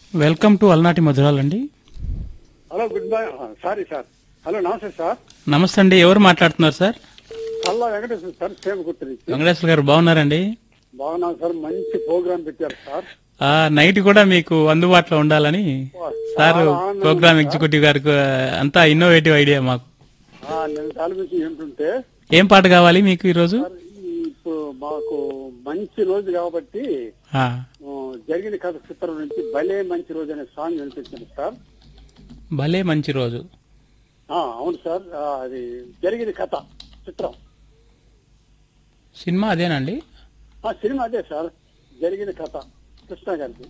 Welcome to అలనాటి మధురాలండి hello good morning sorry sir hello నమస్తే సార్ నమస్తే అండి ఎవరు మాట్లాడుతున్నారు సార్ అల్లా వెంకటేశ్వర సార్ సేమ గుర్తు వెంకటేశ్వర గారు బాగున్నారండి బాగున్నాను సార్ మంచి ప్రోగ్రామ్ పెట్టారు సార్ ఆ నైట్ కూడా మీకు అందుబాటులో ఉండాలని సార్ చాలా ఆనందంగా ప్రోగ్రామ్ ఉంది ఎగ్జిక్యూటివ్ గారికి అంతా ఇన్నోవేటివ్ ఐడియా మాకు సార్. ఆ, నేను తాలూకు వింటుంటే ఏం పాట కావాలి మీకు ఈరోజు సార్ ఈ ఇప్పుడు మాకు మంచి రోజు కాబట్టి ఆ, ఆ, జరిగిన కథ చిత్రం నుంచి భలే మంచి రోజు అనే సాంగ్ వినిపించింది సార్ భలే మంచి రోజు ఆ, అవును సార్ ఆ, అది జరిగిన కథ చిత్రం సినిమా అదేనండి ఆ సినిమా అదే సార్ జరిగిన కథ కృష్ణ గారికి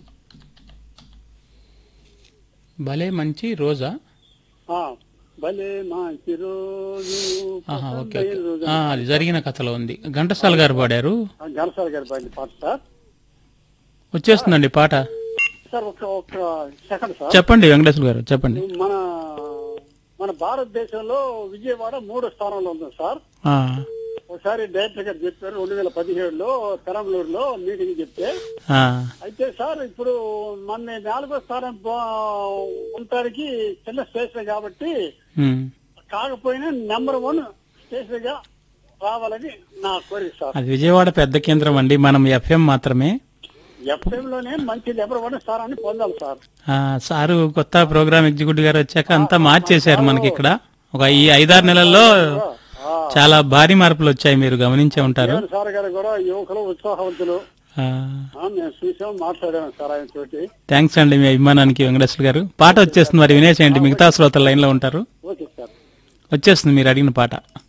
భలే మంచి రోజా ఆ, భలే మంచి రోజు ఆహా, ఓకే పసందైన ఓకే రోజు ఆ, అది జరిగిన కథలో ఉంది ఘంటసాల గారు పాడారు ఆ, ఘనసాల గారి పాడిన పాట సార్ వచ్చేస్తుందండి పాట సార్ ఒక ఒక సెకండ్ సార్ చెప్పండి వెంకటేశ్వర గారు చెప్పండి మన మన భారతదేశంలో విజయవాడ మూడో స్థానంలో ఉంది సార్ ఆ, ఒకసారి డైరెక్టర్ గారు చెప్పారు రెండు వేల పదిహేడులో పెరంబలూరులో మీటింగ్ చెప్తే ఆ, అయితే సార్ ఇప్పుడు మన నాలుగో స్థానం పో- ఉండటానికి చిన్న స్టేషన్ కాబట్టి ఉమ్. కాకపోయినా నెంబర్ వన్ స్టేషన్ గా రావాలని నా కోరిక సార్ అది విజయవాడ పెద్ద కేంద్రం అండి మనం ఎఫ్ఎం మాత్రమే ఎఫ్ఎం లోనే మంచి నెంబర్ వన్ స్థానాన్ని పొందాలి సార్ ఆ, సారు కొత్త ప్రోగ్రామ్ ఎగ్జిక్యూటివ్ గారు వచ్చాక అంతా మార్చేశారు మనకి ఇక్కడ ఒక ఈ ఐదారు నెలల్లో ఆ, చాలా భారీ మార్పులు వచ్చాయి మీరు గమనించే ఉంటారు జగన్ సార్ గారు కూడా యువకులు ఉత్సాహవంతులు ఆ, ఆ, మేము చూసాం మాట్లాడాను సార్ ఆయన తోటి థ్యాంక్స్ అండి మీ అభిమానానికి వెంకటేశ్వర గారు పాట వచ్చేస్తుంది మరి వినేసేయండి మిగతా శ్రోతలు లైన్ లో ఉంటారు ఓకే సార్ వచ్చేస్తుంది మీరు అడిగిన పాట